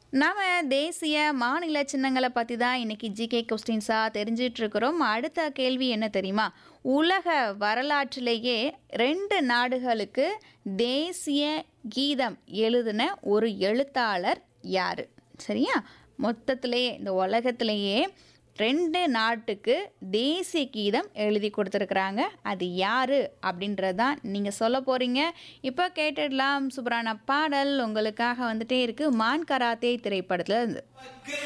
நாம தேசிய, மாநில சின்னங்கள பத்தி தான் இன்னைக்கு ஜிகே கொஸ்டின்ஸா தெரிஞ்சுட்டு இருக்கிறோம். அடுத்த கேள்வி என்ன தெரியுமா? உலக வரலாற்றிலேயே 2 நாடுகளுக்கு தேசிய கீதம் எழுதின ஒரு எழுத்தாளர் யாரு? சரியா? மொத்தத்திலேயே இந்த உலகத்திலேயே 2 நாட்டுக்கு தேசிய கீதம் எழுதி கொடுத்துருக்குறாங்க. அது யாரு? அப்படின்றது தான் நீங்க சொல்ல போறீங்க. இப்ப கேட்டுடலாம் சூப்பரான பாடல் உங்களுக்காக வந்துட்டே இருக்கு. மான் கராத்தே திரைப்படத்துல இருந்து.